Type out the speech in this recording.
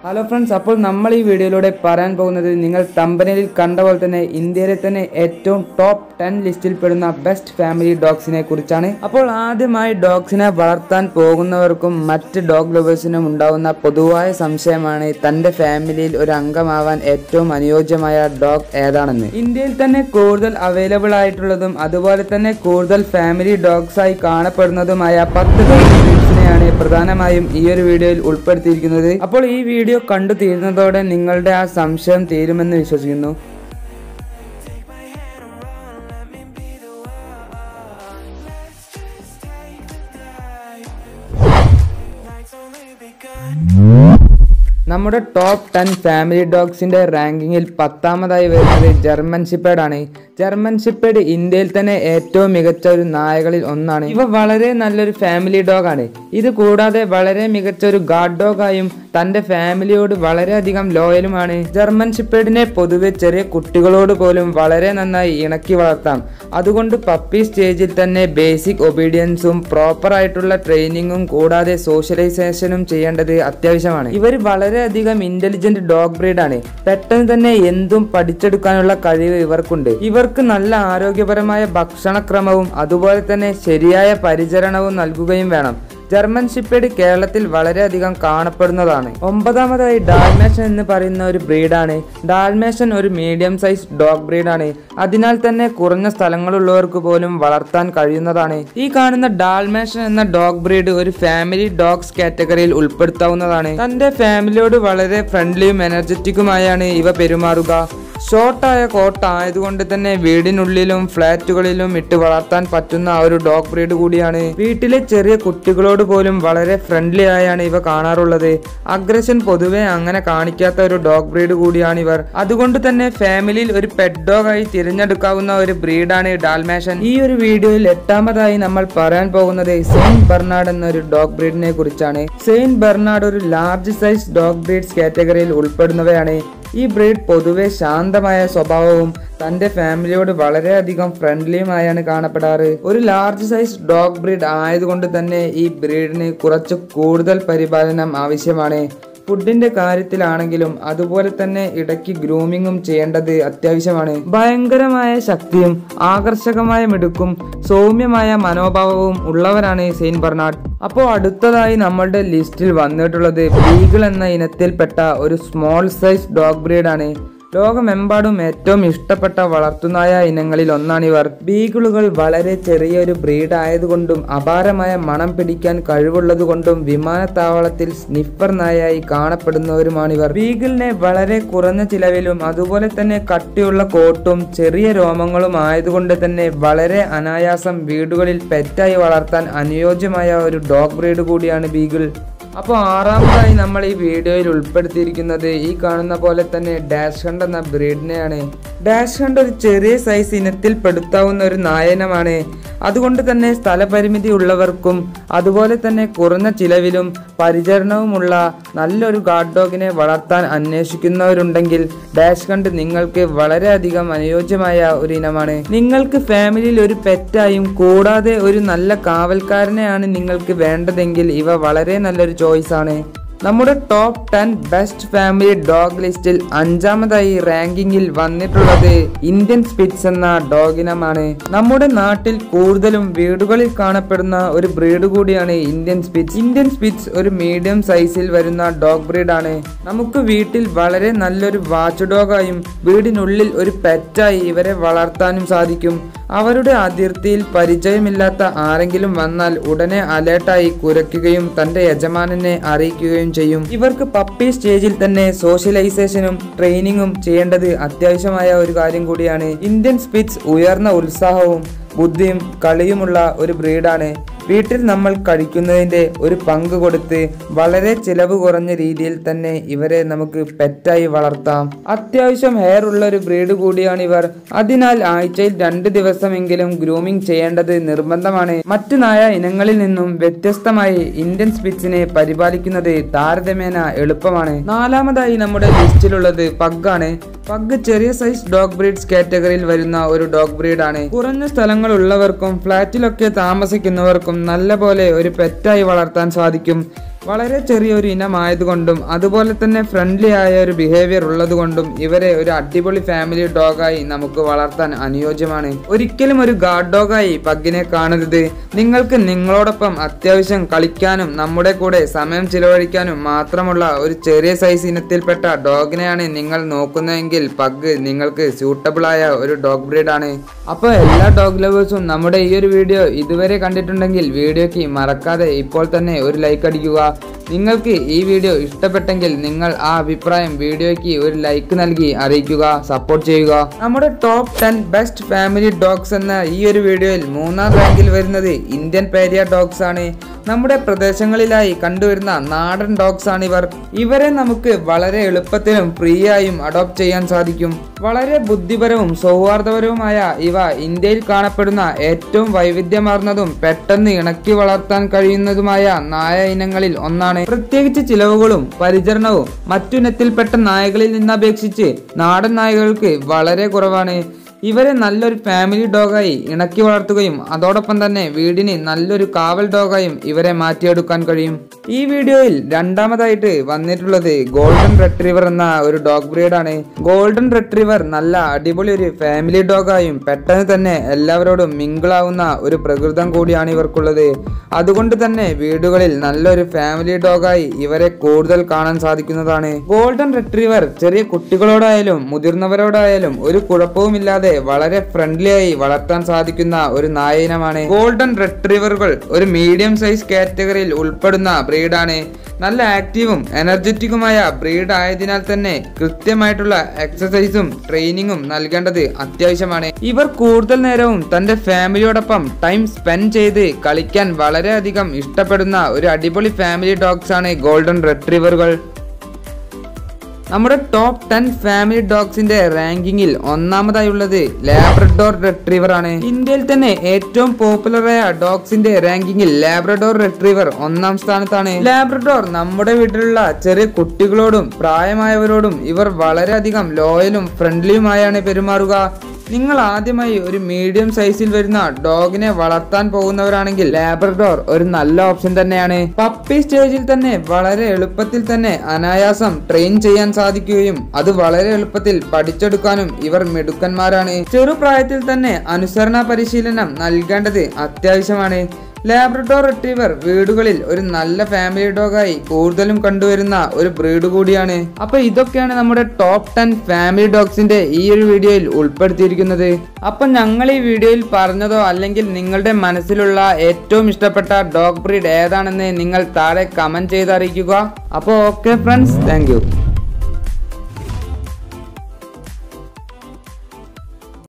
hello friends അപ്പോൾ നമ്മൾ ഈ വീഡിയോയിലൂടെ പറയാൻ പോകുന്നത് നിങ്ങൾ തമ്പനയിൽ കണ്ട പോലെ തന്നെ ഇന്ത്യയിലെ തന്നെ ഏറ്റവും ടോപ്പ് ടെൻ ലിസ്റ്റിൽ പെടുന്ന ബെസ്റ്റ് ഫാമിലി ഡോഗ്സിനെ കുറിച്ചാണ് അപ്പോൾ ആദ്യമായി ഡോഗ്സിനെ വളർത്താൻ പോകുന്നവർക്കും മറ്റ് ഡോഗ് ലവേഴ്സിനും ഉണ്ടാവുന്ന പൊതുവായ സംശയമാണ് തന്റെ ഫാമിലിയിൽ ഒരു അംഗമാവാൻ ഏറ്റവും അനുയോജ്യമായ ഡോഗ് ഏതാണെന്ന് ഇന്ത്യയിൽ തന്നെ കൂടുതൽ അവൈലബിൾ ആയിട്ടുള്ളതും അതുപോലെ തന്നെ കൂടുതൽ ഫാമിലി ഡോഗ്സ് ആയി കാണപ്പെടുന്നതുമായ പത്ത് ബ്രീഡ്സിനെയാണ് പ്രധാനമായും ഈ ഒരു വീഡിയോയിൽ ഉൾപ്പെടുത്തിയിരിക്കുന്നത് അപ്പോൾ ഈ വീഡിയോ കണ്ടു തീരുന്നതോടെ നിങ്ങളുടെ ആ സംശയം തീരുമെന്ന് വിശ്വസിക്കുന്നു നമ്മുടെ ടോപ്പ് ടെൻ ഫാമിലി ഡോഗ്സിന്റെ റാങ്കിങ്ങിൽ പത്താമതായി വരുന്നത് ജർമ്മൻ ഷിപ്പേഡ് ആണ് ജർമ്മൻ ഷിപ്പേഡ് ഇന്ത്യയിൽ തന്നെ ഏറ്റവും മികച്ച ഒരു നായകളിൽ ഒന്നാണ് ഇവ വളരെ നല്ലൊരു ഫാമിലി ഡോഗ് ആണ് ഇത് കൂടാതെ വളരെ മികച്ച ഒരു ഗാർഡ് ഡോഗായും തന്റെ ഫാമിലിയോട് വളരെയധികം ലോയലുമാണ് ജർമ്മൻ ഷിപ്പേഡിനെ പൊതുവെ ചെറിയ കുട്ടികളോട് പോലും വളരെ നന്നായി ഇണക്കി വളർത്താം അതുകൊണ്ട് പപ്പി സ്റ്റേജിൽ തന്നെ ബേസിക് ഒബീഡിയൻസും പ്രോപ്പർ ആയിട്ടുള്ള ട്രെയിനിങ്ങും കൂടാതെ സോഷ്യലൈസേഷനും ചെയ്യേണ്ടത് അത്യാവശ്യമാണ് ഇവർ വളരെയധികം ഇന്റലിജന്റ് ഡോഗ് ബ്രീഡാണ് പെട്ടെന്ന് തന്നെ എന്തും പഠിച്ചെടുക്കാനുള്ള കഴിവ് ഇവർക്കുണ്ട് ഇവർക്ക് നല്ല ആരോഗ്യപരമായ ഭക്ഷണക്രമവും അതുപോലെ തന്നെ ശരിയായ പരിചരണവും നൽകുകയും വേണം ജർമ്മൻ ഷിപ്പേഡ് കേരളത്തിൽ വളരെയധികം കാണപ്പെടുന്നതാണ് ഒമ്പതാമതായി ഡാൽമേഷൻ എന്ന് പറയുന്ന ഒരു ബ്രീഡാണ് ഡാൽമേഷൻ ഒരു മീഡിയം സൈസ് ഡോഗ് ബ്രീഡാണ് അതിനാൽ തന്നെ കുറഞ്ഞ സ്ഥലങ്ങളുള്ളവർക്ക് പോലും വളർത്താൻ കഴിയുന്നതാണ് ഈ കാണുന്ന ഡാൽമേഷൻ എന്ന ഡോഗ് ബ്രീഡ് ഒരു ഫാമിലി ഡോഗ്സ് കാറ്റഗറിയിൽ ഉൾപ്പെടുത്താവുന്നതാണ് തന്റെ ഫാമിലിയോട് വളരെ ഫ്രണ്ട്ലിയും എനർജറ്റിക്കുമായാണ് ഇവ പെരുമാറുക ഷോർട്ടായ കോട്ട് ആയതുകൊണ്ട് തന്നെ വീടിനുള്ളിലും ഫ്ലാറ്റുകളിലും ഇട്ട് വളർത്താൻ പറ്റുന്ന ഒരു ഡോഗ് ബ്രീഡ് കൂടിയാണ് വീട്ടിലെ ചെറിയ കുട്ടികളോട് പോലും വളരെ ഫ്രണ്ട്ലി ആയാണ് ഇവ കാണാറുള്ളത് അഗ്രഷൻ പൊതുവെ അങ്ങനെ കാണിക്കാത്ത ഒരു ഡോഗ് ബ്രീഡ് കൂടിയാണ് ഇവർ അതുകൊണ്ട് തന്നെ ഫാമിലിയിൽ ഒരു പെറ്റ് ഡോഗ് ആയി തിരഞ്ഞെടുക്കാവുന്ന ഒരു ബ്രീഡാണ് ഡാൽമേഷൻ ഈ ഒരു വീഡിയോയിൽ എട്ടാമതായി നമ്മൾ പറയാൻ പോകുന്നത് സെയിന്റ് ബെർണാഡ് എന്നൊരു ഡോഗ് ബ്രീഡിനെ കുറിച്ചാണ് സെയിന്റ് ബെർണാഡ് ഒരു ലാർജ് സൈസ് ഡോഗ് ബ്രീഡ്സ് കാറ്റഗറിയിൽ ഉൾപ്പെടുന്നവയാണ് ഈ ബ്രീഡ് പൊതുവെ ശാന്തമായ സ്വഭാവവും തന്റെ ഫാമിലിയോട് വളരെയധികം ഫ്രണ്ട്ലിയുമായാണ് കാണപ്പെടാറ് ഒരു ലാർജ് സൈസ് ഡോഗ് ബ്രീഡ് ആയതുകൊണ്ട് തന്നെ ഈ ബ്രീഡിന് കുറച്ച് കൂടുതൽ പരിപാലനം ആവശ്യമാണ് ഫുഡിന്റെ കാര്യത്തിലാണെങ്കിലും അതുപോലെ തന്നെ ഇടയ്ക്ക് ഗ്രൂമിങ്ങും ചെയ്യേണ്ടത് അത്യാവശ്യമാണ് ഭയങ്കരമായ ശക്തിയും ആകർഷകമായ മിടുക്കും സൗമ്യമായ മനോഭാവവും ഉള്ളവരാണ് സെയിൻ ബെർണാഡ് അപ്പോൾ അടുത്തതായി നമ്മളുടെ ലിസ്റ്റിൽ വന്നിട്ടുള്ളത് ബീഗിൾ എന്ന ഇനത്തിൽപ്പെട്ട ഒരു സ്മോൾ സൈസ് ഡോഗ് ബ്രീഡാണ് ലോകമെമ്പാടും ഏറ്റവും ഇഷ്ടപ്പെട്ട വളർത്തുനായ ഇനങ്ങളിൽ ഒന്നാണിവർ ബീഗിളുകൾ വളരെ ചെറിയൊരു ബ്രീഡ് ആയതുകൊണ്ടും അപാരമായ മണം പിടിക്കാൻ കഴിവുള്ളതുകൊണ്ടും വിമാനത്താവളത്തിൽ സ്നിഫർ നായായി കാണപ്പെടുന്നവരുമാണിവർ ബീഗിളിനെ വളരെ കുറഞ്ഞ ചിലവിലും അതുപോലെ തന്നെ കട്ടിയുള്ള കോട്ടും ചെറിയ രോമങ്ങളും ആയതുകൊണ്ട് തന്നെ വളരെ അനായാസം വീടുകളിൽ പെറ്റായി വളർത്താൻ അനുയോജ്യമായ ഒരു ഡോഗ് ബ്രീഡ് കൂടിയാണ് ബീഗിൾ അപ്പോൾ ആറാമതായി നമ്മൾ ഈ വീഡിയോയിൽ ഉൾപ്പെടുത്തിയിരിക്കുന്നത് ഈ കാണുന്ന പോലെ തന്നെ ഡാഷ് ഹണ്ട് എന്ന ബ്രീഡിനെയാണ് ഡാഷ് ഹണ്ട് ഒരു ചെറിയ സൈസ് ഇനത്തിൽ പെടുത്താവുന്ന ഒരു നായനമാണ് അതുകൊണ്ട് തന്നെ സ്ഥലപരിമിതി ഉള്ളവർക്കും അതുപോലെ തന്നെ കുറഞ്ഞ ചിലവിലും പരിചരണവുമുള്ള നല്ലൊരു ഗാർഡ് ഡോഗിനെ വളർത്താൻ അന്വേഷിക്കുന്നവരുണ്ടെങ്കിൽ ഡാഷ് ഹണ്ട് നിങ്ങൾക്ക് വളരെയധികം അനുയോജ്യമായ ഒരു ഇനമാണ് നിങ്ങൾക്ക് ഫാമിലിയിൽ ഒരു പെറ്റായും കൂടാതെ ഒരു നല്ല കാവൽക്കാരനെയാണ് നിങ്ങൾക്ക് വേണ്ടതെങ്കിൽ ഇവ വളരെ നല്ലൊരു ചോയ്സ് ആണ് നമ്മുടെ top ten best family dog ലിസ്റ്റിൽ അഞ്ചാമതായി റാങ്കിങ്ങിൽ വന്നിട്ടുള്ളത് ഇന്ത്യൻ സ്പിറ്റ്സ് എന്ന ഡോഗ് ഇനമാണ് നമ്മുടെ നാട്ടിൽ കൂടുതലും വീടുകളിൽ കാണപ്പെടുന്ന ഒരു ബ്രീഡ് കൂടിയാണ് ഇന്ത്യൻ സ്പിറ്റ്സ് ഇന്ത്യൻ സ്പിറ്റ്സ് ഒരു മീഡിയം സൈസിൽ വരുന്ന ഡോഗ് ബ്രീഡാണ് നമുക്ക് വീട്ടിൽ വളരെ നല്ലൊരു വാച്ച് ഡോഗായും വീടിനുള്ളിൽ ഒരു പെറ്റായി ഇവരെ വളർത്താനും സാധിക്കും അവരുടെ അതിർത്തിയിൽ പരിചയമില്ലാത്ത ആരെങ്കിലും വന്നാൽ ഉടനെ അലേർട്ടായി കുരയ്ക്കുകയും തന്റെ യജമാനനെ അറിയിക്കുകയും ചെയ്യും ഇവർക്ക് പപ്പി സ്റ്റേജിൽ തന്നെ സോഷ്യലൈസേഷനും ട്രെയിനിങ്ങും ചെയ്യേണ്ടത് അത്യാവശ്യമായ ഒരു കാര്യം കൂടിയാണ് ഇന്ത്യൻ സ്പിറ്റ്സ് ഉയർന്ന ഉത്സാഹവും ബുദ്ധിയും കളിയുമുള്ള ഒരു ബ്രീഡാണ് വീട്ടിൽ നമ്മൾ കഴിക്കുന്നതിൻ്റെ ഒരു പങ്ക് കൊടുത്ത് വളരെ ചിലവ് കുറഞ്ഞ രീതിയിൽ തന്നെ ഇവരെ നമുക്ക് പെറ്റായി വളർത്താം അത്യാവശ്യം ഹെയർ ഉള്ള ഒരു ബ്രീഡ് കൂടിയാണ് ഇവർ അതിനാൽ ആഴ്ചയിൽ രണ്ട് ദിവസമെങ്കിലും ഗ്രൂമിംഗ് ചെയ്യേണ്ടത് നിർബന്ധമാണ് മറ്റു നായ ഇനങ്ങളിൽ നിന്നും വ്യത്യസ്തമായി ഇന്ത്യൻ സ്പിറ്റ്സിനെ പരിപാലിക്കുന്നത് താരതമ്യേന എളുപ്പമാണ് നാലാമതായി നമ്മുടെ ലിസ്റ്റിലുള്ളത് പഗ്ഗാണ് പഗ് ചെറിയ സൈസ് ഡോഗ് ബ്രീഡ്സ് കാറ്റഗറിയിൽ വരുന്ന ഒരു ഡോഗ് ബ്രീഡാണ് കുറഞ്ഞ സ്ഥലങ്ങൾ ഉള്ളവർക്കും ഫ്ലാറ്റിലൊക്കെ താമസിക്കുന്നവർക്കും നല്ല പോലെ ഒരു പെറ്റായി വളർത്താൻ സാധിക്കും വളരെ ചെറിയൊരു ഇനമായതുകൊണ്ടും അതുപോലെ തന്നെ ഫ്രണ്ട്ലി ആയ ഒരു ബിഹേവിയർ ഉള്ളതുകൊണ്ടും ഇവരെ ഒരു അടിപൊളി ഫാമിലി ഡോഗായി നമുക്ക് വളർത്താൻ അനുയോജ്യമാണ് ഒരിക്കലും ഒരു ഗാർഡ് ഡോഗായി പഗ്ഗിനെ കാണരുത് നിങ്ങൾക്ക് നിങ്ങളോടൊപ്പം അത്യാവശ്യം കളിക്കാനും നമ്മുടെ കൂടെ സമയം ചിലവഴിക്കാനും മാത്രമുള്ള ഒരു ചെറിയ സൈസ് ഇനത്തിൽപ്പെട്ട ഡോഗിനെയാണ് നിങ്ങൾ നോക്കുന്നതെങ്കിൽ പഗ് നിങ്ങൾക്ക് സ്യൂട്ടബിൾ ആയ ഒരു ഡോഗ് ബ്രീഡാണ് അപ്പോൾ എല്ലാ ഡോഗ് ലവേഴ്സും നമ്മുടെ ഈ ഒരു വീഡിയോ ഇതുവരെ കണ്ടിട്ടുണ്ടെങ്കിൽ വീഡിയോക്ക് മറക്കാതെ ഇപ്പോൾ തന്നെ ഒരു ലൈക്ക് അടിക്കുക നിങ്ങൾക്ക് ഈ വീഡിയോ ഇഷ്ടപ്പെട്ടെങ്കിൽ നിങ്ങൾ ആ അഭിപ്രായം വീഡിയോയ്ക്ക് ഒരു ലൈക്ക് നൽകി അറിയിക്കുക സപ്പോർട്ട് ചെയ്യുക നമ്മുടെ top ten best family dogs എന്ന ഈ ഒരു വീഡിയോയിൽ മൂന്നാം റാങ്കിൽ വരുന്നത് ഇന്ത്യൻ പേരിയ ഡോഗ്സ് ആണ് നമ്മുടെ പ്രദേശങ്ങളിലായി കണ്ടുവരുന്ന നാടൻ ഡോഗ്സ് ആണ് ഇവർ ഇവരെ നമുക്ക് വളരെ എളുപ്പത്തിലും ഫ്രീ ആയും അഡോപ്റ്റ് ചെയ്യാൻ സാധിക്കും വളരെ ബുദ്ധിപരവും സൗഹാർദ്ദപരവുമായ ഇവ ഇന്ത്യയിൽ കാണപ്പെടുന്ന ഏറ്റവും വൈവിധ്യമാർന്നതും പെട്ടെന്ന് ഇണക്കി വളർത്താൻ കഴിയുന്നതുമായ നായ ഇനങ്ങളിൽ ഒന്നാണ് പ്രത്യേകിച്ച് ചിലവുകളും പരിചരണവും മറ്റിനത്തിൽപ്പെട്ട നായകളിൽ നിന്നപേക്ഷിച്ച് നാടൻ നായകൾക്ക് വളരെ കുറവാണ് ഇവരെ നല്ലൊരു ഫാമിലി ഡോഗായി ഇണക്കി വളർത്തുകയും അതോടൊപ്പം തന്നെ വീടിന് നല്ലൊരു കാവൽ ഡോഗായും ഇവരെ മാറ്റിയെടുക്കാൻ കഴിയും ഈ വീഡിയോയിൽ രണ്ടാമതായിട്ട് വന്നിട്ടുള്ളത് ഗോൾഡൻ റെട്രീവർ എന്ന ഒരു ഡോഗ് ബ്രീഡാണ് ഗോൾഡൻ റെട്രീവർ നല്ല അടിപൊളി ഒരു ഫാമിലി ഡോഗായും പെട്ടെന്ന് തന്നെ എല്ലാവരോടും മിങ്കിളാവുന്ന ഒരു പ്രകൃതം കൂടിയാണ് ഇവർക്കുള്ളത് അതുകൊണ്ട് തന്നെ വീടുകളിൽ നല്ലൊരു ഫാമിലി ഡോഗായി ഇവരെ കൂടുതൽ കാണാൻ സാധിക്കുന്നതാണ് ഗോൾഡൻ റെട്രീവർ ചെറിയ കുട്ടികളോടായാലും മുതിർന്നവരോടായാലും ഒരു കുഴപ്പവുമില്ലാതെ വളരെ ഫ്രണ്ട്ലി ആയി വളർത്താൻ സാധിക്കുന്ന ഒരു നായ ഇനമാണ് ഗോൾഡൻ റെട്രീവറുകൾ ഒരു മീഡിയം സൈസ് കാറ്റഗറിയിൽ ഉൾപ്പെടുന്ന ബ്രീഡാണ് നല്ല ആക്റ്റീവും എനർജറ്റിക്കുമായ ബ്രീഡ് ആയതിനാൽ തന്നെ കൃത്യമായിട്ടുള്ള എക്സസൈസും ട്രെയിനിങ്ങും നൽകേണ്ടത് അത്യാവശ്യമാണ് ഇവർ കൂടുതൽ നേരവും തന്റെ ഫാമിലിയോടൊപ്പം ടൈം സ്പെൻഡ് ചെയ്ത് കളിക്കാൻ വളരെയധികം ഇഷ്ടപ്പെടുന്ന ഒരു അടിപൊളി ഫാമിലി ഡോഗ്സ് ആണ് ഗോൾഡൻ റെട്രീവറുകൾ നമ്മുടെ ടോപ്പ് ടെൻ ഫാമിലി ഡോഗ്സിന്റെ റാങ്കിങ്ങിൽ ഒന്നാമതായുള്ളത് ലാബ്രഡോർ റിട്രീവർ ആണ് ഇന്ത്യയിൽ തന്നെ ഏറ്റവും പോപ്പുലറായ ഡോഗ്സിന്റെ റാങ്കിങ്ങിൽ ലാബ്രഡോർ റിട്രീവർ ഒന്നാം സ്ഥാനത്താണ് ലാബ്രഡോർ നമ്മുടെ വീട്ടിലുള്ള ചെറിയ കുട്ടികളോടും പ്രായമായവരോടും ഇവർ വളരെയധികം ലോയലും ഫ്രണ്ട്ലിയുമായാണ് പെരുമാറുക നിങ്ങൾ ആദ്യമായി ഒരു മീഡിയം സൈസിൽ വരുന്ന ഡോഗിനെ വളർത്താൻ പോകുന്നവരാണെങ്കിൽ ലാബ്രഡോർ ഒരു നല്ല ഓപ്ഷൻ തന്നെയാണ് പപ്പി സ്റ്റേജിൽ തന്നെ വളരെ എളുപ്പത്തിൽ തന്നെ അനായാസം ട്രെയിൻ ചെയ്യാൻ സാധിക്കുകയും അത് വളരെ എളുപ്പത്തിൽ പഠിച്ചെടുക്കാനും ഇവർ മിടുക്കന്മാരാണ് ചെറുപ്രായത്തിൽ തന്നെ അനുസരണ പരിശീലനം നൽകേണ്ടത് അത്യാവശ്യമാണ് ലാബ്രഡോർ റിട്രീവർ വീടുകളിൽ ഒരു നല്ല ഫാമിലി ഡോഗായി കൂടുതലും കണ്ടുവരുന്ന ഒരു ബ്രീഡ് കൂടിയാണ് അപ്പൊ ഇതൊക്കെയാണ് നമ്മുടെ ടോപ്പ് ടെൻ ഫാമിലി ഡോഗ്സിന്റെ ഈ ഒരു വീഡിയോയിൽ ഉൾപ്പെടുത്തിയിരിക്കുന്നത് അപ്പൊ ഞങ്ങൾ ഈ വീഡിയോയിൽ പറഞ്ഞതോ അല്ലെങ്കിൽ നിങ്ങളുടെ മനസ്സിലുള്ള ഏറ്റവും ഇഷ്ടപ്പെട്ട ഡോഗ് ബ്രീഡ് ഏതാണെന്ന് നിങ്ങൾ താഴെ കമന്റ് ചെയ്ത് അറിയിക്കുക അപ്പോൾ ഓക്കെ ഫ്രണ്ട്സ് താങ്ക്